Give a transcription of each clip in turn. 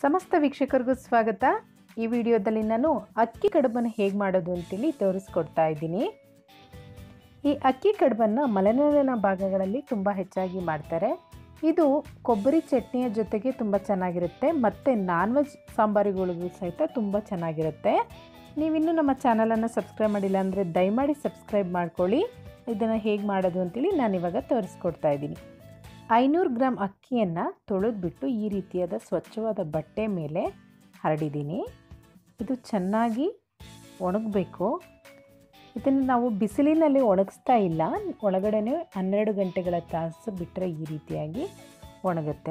ಸಮಸ್ತ ವೀಕ್ಷಕರಿಗೂ ಸ್ವಾಗತ ಈ ವಿಡಿಯೋದಲ್ಲಿ ನಾನು ಅಕ್ಕಿ ಕಡುಬನ್ನು ಹೇಗೆ ಮಾಡೋದು ಅಂತೇಳಿ ತೋರಿಸ್ಕೊಡ್ತಾ ಇದ್ದೀನಿ ಈ ಅಕ್ಕಿ ಕಡುಬನ್ನು ಮಲೆನಾಡಿನ ಭಾಗಗಳಲ್ಲಿ ತುಂಬ ಹೆಚ್ಚಾಗಿ ಮಾಡ್ತಾರೆ ಇದು ಕೊಬ್ಬರಿ ಚಟ್ನಿಯ ಜೊತೆಗೆ ತುಂಬ ಚೆನ್ನಾಗಿರುತ್ತೆ ಮತ್ತು ನಾನ್ ವೆಜ್ ಸಾಂಬಾರುಗಳಿಗೂ ಸಹಿತ ತುಂಬ ಚೆನ್ನಾಗಿರುತ್ತೆ ನೀವಿನ್ನೂ ನಮ್ಮ ಚಾನಲನ್ನು ಸಬ್ಸ್ಕ್ರೈಬ್ ಮಾಡಿಲ್ಲ ಅಂದರೆ ದಯಮಾಡಿ ಸಬ್ಸ್ಕ್ರೈಬ್ ಮಾಡ್ಕೊಳ್ಳಿ ಇದನ್ನು ಹೇಗೆ ಮಾಡೋದು ಅಂತೇಳಿ ನಾನಿವಾಗ ತೋರಿಸ್ಕೊಡ್ತಾ ಇದ್ದೀನಿ ಐನೂರು ಗ್ರಾಮ್ ಅಕ್ಕಿಯನ್ನು ತೊಳೆದ್ಬಿಟ್ಟು ಈ ರೀತಿಯಾದ ಸ್ವಚ್ಛವಾದ ಬಟ್ಟೆ ಮೇಲೆ ಹರಡಿದ್ದೀನಿ ಇದು ಚೆನ್ನಾಗಿ ಒಣಗಬೇಕು ಇದನ್ನು ನಾವು ಬಿಸಿಲಿನಲ್ಲಿ ಒಣಗಿಸ್ತಾ ಇಲ್ಲ ಒಳಗಡೆ ಹನ್ನೆರಡು ಗಂಟೆಗಳ ತಾಸು ಬಿಟ್ಟರೆ ಈ ರೀತಿಯಾಗಿ ಒಣಗುತ್ತೆ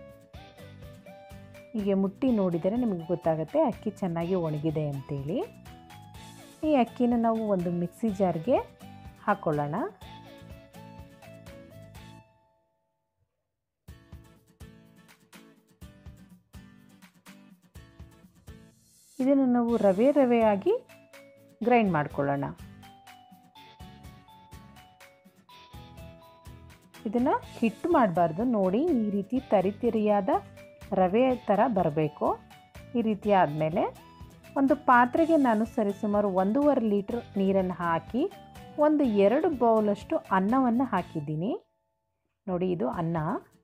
ಹೀಗೆ ಮುಟ್ಟಿ ನೋಡಿದರೆ ನಿಮಗೆ ಗೊತ್ತಾಗುತ್ತೆ ಅಕ್ಕಿ ಚೆನ್ನಾಗಿ ಒಣಗಿದೆ ಅಂತೇಳಿ ಈ ಅಕ್ಕಿನ ನಾವು ಒಂದು ಮಿಕ್ಸಿ ಜಾರ್ಗೆ ಹಾಕ್ಕೊಳ್ಳೋಣ ಇದನ್ನು ನಾವು ರವೆ ರವೆಯಾಗಿ ಗ್ರೈಂಡ್ ಮಾಡ್ಕೊಳ್ಳೋಣ ಇದನ್ನು ಹಿಟ್ಟು ಮಾಡಬಾರ್ದು ನೋಡಿ ಈ ರೀತಿ ತರಿತಿರಿಯಾದ ರವೆ ಥರ ಬರಬೇಕು ಈ ರೀತಿ ಆದಮೇಲೆ ಒಂದು ಪಾತ್ರೆಗೆ ನಾನು ಸರಿಸುಮಾರು ಒಂದೂವರೆ ಲೀಟ್ರ್ ನೀರನ್ನು ಹಾಕಿ ಒಂದು ಎರಡು ಬೌಲಷ್ಟು ಅನ್ನವನ್ನು ಹಾಕಿದ್ದೀನಿ ನೋಡಿ ಇದು ಅನ್ನ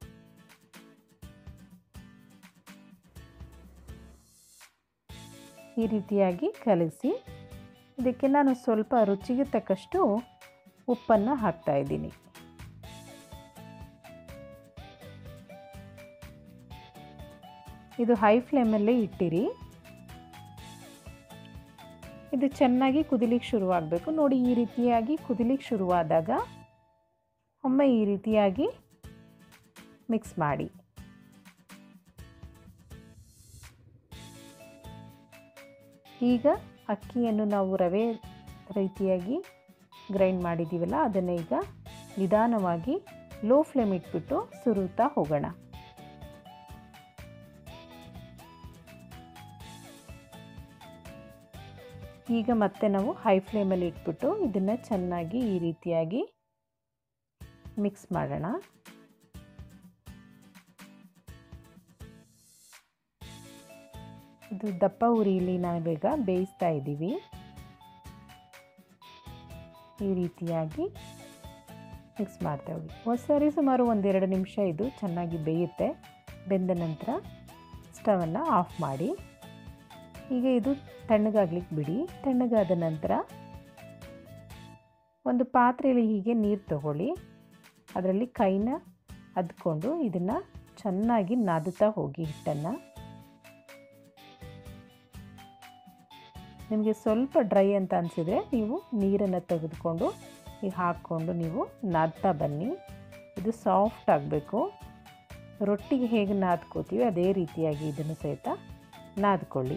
ಈ ರೀತಿಯಾಗಿ ಕಲಸಿ ಇದಕ್ಕೆ ನಾನು ಸ್ವಲ್ಪ ರುಚಿಗೆ ತಕ್ಕಷ್ಟು ಉಪ್ಪನ್ನು ಹಾಕ್ತಾ ಇದ್ದೀನಿ ಇದು ಹೈ ಫ್ಲೇಮಲ್ಲೇ ಇಟ್ಟಿರಿ ಇದು ಚೆನ್ನಾಗಿ ಕುದಿಲಿಕ್ಕೆ ಶುರುವಾಗಬೇಕು ನೋಡಿ ಈ ರೀತಿಯಾಗಿ ಕುದಿಲಿಕ್ಕೆ ಶುರುವಾದಾಗ ಒಮ್ಮೆ ಈ ರೀತಿಯಾಗಿ ಮಿಕ್ಸ್ ಮಾಡಿ ಈಗ ಅಕ್ಕಿಯನ್ನು ನಾವು ರವೆ ರೀತಿಯಾಗಿ ಗ್ರೈಂಡ್ ಮಾಡಿದ್ದೀವಲ್ಲ ಅದನ್ನು ಈಗ ನಿಧಾನವಾಗಿ ಲೋ ಫ್ಲೇಮ್ ಇಟ್ಬಿಟ್ಟು ಸುರುತ್ತಾ ಹೋಗೋಣ ಈಗ ಮತ್ತೆ ನಾವು ಹೈ ಫ್ಲೇಮಲ್ಲಿ ಇಟ್ಬಿಟ್ಟು ಇದನ್ನು ಚೆನ್ನಾಗಿ ಈ ರೀತಿಯಾಗಿ ಮಿಕ್ಸ್ ಮಾಡೋಣ ಇದು ದಪ್ಪ ಉರಿಯಲ್ಲಿ ನಾವೀಗ ಬೇಯಿಸ್ತಾ ಇದ್ದೀವಿ ಈ ರೀತಿಯಾಗಿ ಮಿಕ್ಸ್ ಮಾಡ್ತಾ ಹೋಗಿ ಒಂದ್ಸರಿ ಸುಮಾರು ಒಂದೆರಡು ನಿಮಿಷ ಇದು ಚೆನ್ನಾಗಿ ಬೇಯುತ್ತೆ ಬೆಂದ ನಂತರ ಸ್ಟವನ್ನು ಆಫ್ ಮಾಡಿ ಈಗ ಇದು ತಣ್ಣಗಾಗ್ಲಿಕ್ಕೆ ಬಿಡಿ ತಣ್ಣಗಾದ ನಂತರ ಒಂದು ಪಾತ್ರೆಯಲ್ಲಿ ಹೀಗೆ ನೀರು ತಗೊಳ್ಳಿ ಅದರಲ್ಲಿ ಕೈನ ಅದ್ಕೊಂಡು ಇದನ್ನು ಚೆನ್ನಾಗಿ ನಾದುತ್ತಾ ಹೋಗಿ ಹಿಟ್ಟನ್ನು ನಿಮಗೆ ಸ್ವಲ್ಪ ಡ್ರೈ ಅಂತ ಅನಿಸಿದರೆ ನೀವು ನೀರನ್ನು ತೆಗೆದುಕೊಂಡು ಈಗ ಹಾಕ್ಕೊಂಡು ನೀವು ನಾದ್ತಾ ಬನ್ನಿ ಇದು ಸಾಫ್ಟ್ ಆಗಬೇಕು ರೊಟ್ಟಿಗೆ ಹೇಗೆ ನಾದ್ಕೋತೀವಿ ಅದೇ ರೀತಿಯಾಗಿ ಇದನ್ನು ಸಹಿತ ನಾದ್ಕೊಳ್ಳಿ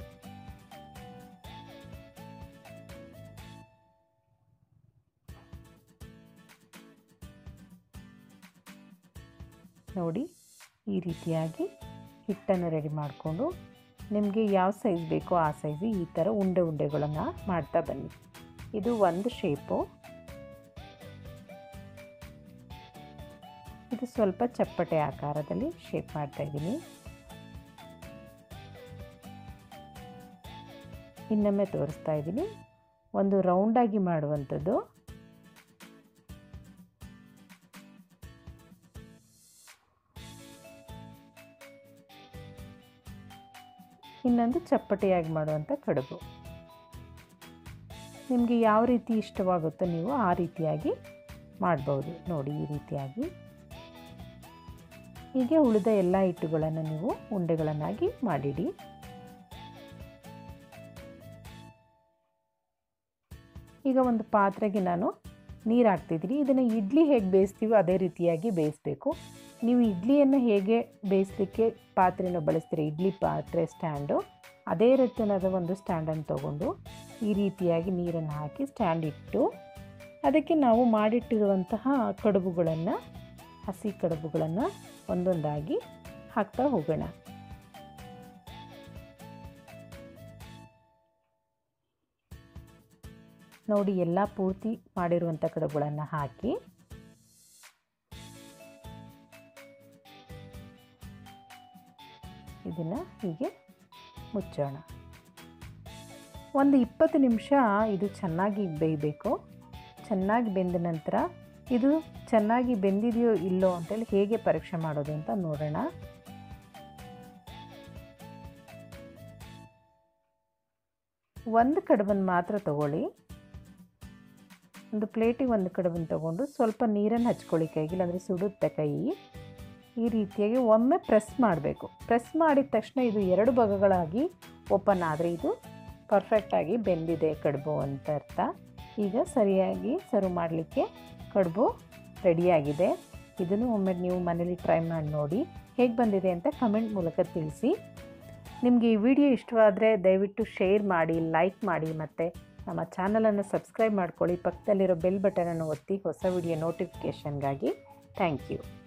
ನೋಡಿ ಈ ರೀತಿಯಾಗಿ ಹಿಟ್ಟನ್ನು ರೆಡಿ ಮಾಡಿಕೊಂಡು ನಿಮಗೆ ಯಾವ ಸೈಜ್ ಬೇಕೋ ಆ ಸೈಜು ಈ ಥರ ಉಂಡೆ ಉಂಡೆಗಳನ್ನು ಮಾಡ್ತಾ ಬನ್ನಿ ಇದು ಒಂದು ಶೇಪು ಇದು ಸ್ವಲ್ಪ ಚಪ್ಪಟೆ ಆಕಾರದಲ್ಲಿ ಶೇಪ್ ಮಾಡ್ತಾ ಇದ್ದೀನಿ ಇನ್ನೊಮ್ಮೆ ತೋರಿಸ್ತಾ ಇದ್ದೀನಿ ಒಂದು ರೌಂಡಾಗಿ ಮಾಡುವಂಥದ್ದು ಇನ್ನೊಂದು ಚಪ್ಪಟೆಯಾಗಿ ಮಾಡುವಂಥ ಕಡುಬು ನಿಮಗೆ ಯಾವ ರೀತಿ ಇಷ್ಟವಾಗುತ್ತೋ ನೀವು ಆ ರೀತಿಯಾಗಿ ಮಾಡ್ಬೋದು ನೋಡಿ ಈ ರೀತಿಯಾಗಿ ಹೀಗೆ ಉಳಿದ ಎಲ್ಲ ಹಿಟ್ಟುಗಳನ್ನು ನೀವು ಉಂಡೆಗಳನ್ನಾಗಿ ಮಾಡಿಡಿ ಈಗ ಒಂದು ಪಾತ್ರೆಗೆ ನಾನು ನೀರು ಹಾಕ್ತಿದ್ದೀನಿ ಇದನ್ನು ಇಡ್ಲಿ ಹೇಗೆ ಬೇಯಿಸ್ತೀವೋ ಅದೇ ರೀತಿಯಾಗಿ ಬೇಯಿಸಬೇಕು ನೀವು ಇಡ್ಲಿಯನ್ನು ಹೇಗೆ ಬೇಯಿಸಲಿಕ್ಕೆ ಪಾತ್ರೆನ ಬಳಸ್ತೀರಿ ಇಡ್ಲಿ ಪಾತ್ರೆ ಸ್ಟ್ಯಾಂಡು ಅದೇ ರೀತಿಯಾದ ಒಂದು ಸ್ಟ್ಯಾಂಡನ್ನು ತೊಗೊಂಡು ಈ ರೀತಿಯಾಗಿ ನೀರನ್ನು ಹಾಕಿ ಸ್ಟ್ಯಾಂಡ್ ಇಟ್ಟು ಅದಕ್ಕೆ ನಾವು ಮಾಡಿಟ್ಟಿರುವಂತಹ ಕಡುಬುಗಳನ್ನು ಹಸಿ ಕಡುಬುಗಳನ್ನು ಒಂದೊಂದಾಗಿ ಹಾಕ್ತಾ ಹೋಗೋಣ ನೋಡಿ ಎಲ್ಲ ಪೂರ್ತಿ ಮಾಡಿರುವಂಥ ಕಡುಬುಗಳನ್ನು ಹಾಕಿ ಇದನ್ನು ಹೀಗೆ ಮುಚ್ಚೋಣ ಒಂದು ಇಪ್ಪತ್ತು ನಿಮಿಷ ಇದು ಚೆನ್ನಾಗಿ ಬೇಯಬೇಕು ಚೆನ್ನಾಗಿ ಬೆಂದ ನಂತರ ಇದು ಚೆನ್ನಾಗಿ ಬೆಂದಿದೆಯೋ ಇಲ್ಲೋ ಅಂತೇಳಿ ಹೇಗೆ ಪರೀಕ್ಷೆ ಮಾಡೋದು ಅಂತ ನೋಡೋಣ ಒಂದು ಕಡುಬನ್ನು ಮಾತ್ರ ತಗೊಳ್ಳಿ ಒಂದು ಪ್ಲೇಟಿಗೆ ಒಂದು ಕಡುಬನ್ನು ತಗೊಂಡು ಸ್ವಲ್ಪ ನೀರನ್ನು ಹಚ್ಕೊಳ್ಳಿ ಕೈಗೆ ಇಲ್ಲಾಂದರೆ ಸುಡುತ್ತೆ ಕೈ ಈ ರೀತಿಯಾಗಿ ಒಮ್ಮೆ ಪ್ರೆಸ್ ಮಾಡಬೇಕು ಪ್ರೆಸ್ ಮಾಡಿದ ತಕ್ಷಣ ಇದು ಎರಡು ಭಾಗಗಳಾಗಿ ಓಪನ್ ಆದರೆ ಇದು ಪರ್ಫೆಕ್ಟಾಗಿ ಬೆಂದಿದೆ ಕಡುಬು ಅಂತ ಅರ್ಥ ಈಗ ಸರಿಯಾಗಿ ಸರ್ವ್ ಮಾಡಲಿಕ್ಕೆ ಕಡುಬು ರೆಡಿಯಾಗಿದೆ ಇದನ್ನು ಒಮ್ಮೆ ನೀವು ಮನೇಲಿ ಟ್ರೈ ಮಾಡಿ ನೋಡಿ ಹೇಗೆ ಬಂದಿದೆ ಅಂತ ಕಮೆಂಟ್ ಮೂಲಕ ತಿಳಿಸಿ ನಿಮಗೆ ಈ ವಿಡಿಯೋ ಇಷ್ಟವಾದರೆ ದಯವಿಟ್ಟು ಶೇರ್ ಮಾಡಿ ಲೈಕ್ ಮಾಡಿ ಮತ್ತು ನಮ್ಮ ಚಾನಲನ್ನು ಸಬ್ಸ್ಕ್ರೈಬ್ ಮಾಡ್ಕೊಳ್ಳಿ ಪಕ್ಕದಲ್ಲಿರೋ ಬೆಲ್ ಬಟನನ್ನು ಒತ್ತಿ ಹೊಸ ವಿಡಿಯೋ ನೋಟಿಫಿಕೇಷನ್ಗಾಗಿ ಥ್ಯಾಂಕ್ ಯು